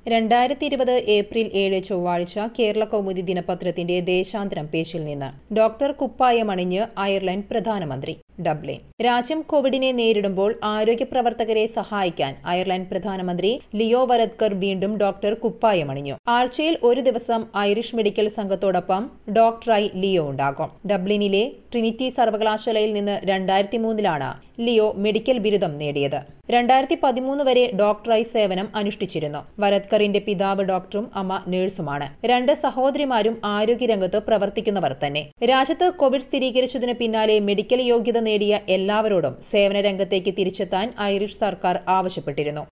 രണ്ടായിരത്തി ഇരുപത് ഏപ്രിൽ ഏഴ് ചൊവ്വാഴ്ച കേരള കൗമുദി ദിനപത്രത്തിന്റെ ദേശാന്തരം പേജിൽ നിന്ന് ഡോക്ടർ കുപ്പായമണിഞ്ഞ് അയർലൻഡ് പ്രധാനമന്ത്രി ഡബ്ലിൻ രാജ്യം കോവിഡിനെ നേരിടുമ്പോൾ ആരോഗ്യ പ്രവർത്തകരെ സഹായിക്കാൻ അയർലൻഡ് പ്രധാനമന്ത്രി ലിയോ വരദ്കർ വീണ്ടും ഡോക്ടർ കുപ്പായമണിഞ്ഞു ആഴ്ചയിൽ ഒരു ദിവസം ഐറിഷ് മെഡിക്കൽ സംഘത്തോടൊപ്പം ഡോക്ടറായി ലിയോ ഉണ്ടാകും ഡബ്ലിനിലെ ട്രിനിറ്റി സർവകലാശാലയിൽ നിന്ന് രണ്ടായിരത്തി മൂന്നിലാണ് ലിയോ മെഡിക്കൽ ബിരുദം നേടിയത് രണ്ടായിരത്തി പതിമൂന്ന് വരെ ഡോക്ടറായി സേവനം അനുഷ്ഠിച്ചിരുന്നു വരദ്കറിന്റെ പിതാവ് ഡോക്ടറും അമ്മ നഴ്സുമാണ് രണ്ട് സഹോദരിമാരും ആരോഗ്യരംഗത്ത് പ്രവർത്തിക്കുന്നവർ തന്നെ രാജ്യത്ത് കോവിഡ് സ്ഥിരീകരിച്ചതിന് പിന്നാലെ മെഡിക്കൽ യോഗ്യത നേടിയ എല്ലാവരോടും സേവന രംഗത്തേക്ക് തിരിച്ചെത്താൻ ഐറിഷ് സർക്കാർ ആവശ്യപ്പെട്ടിരുന്നു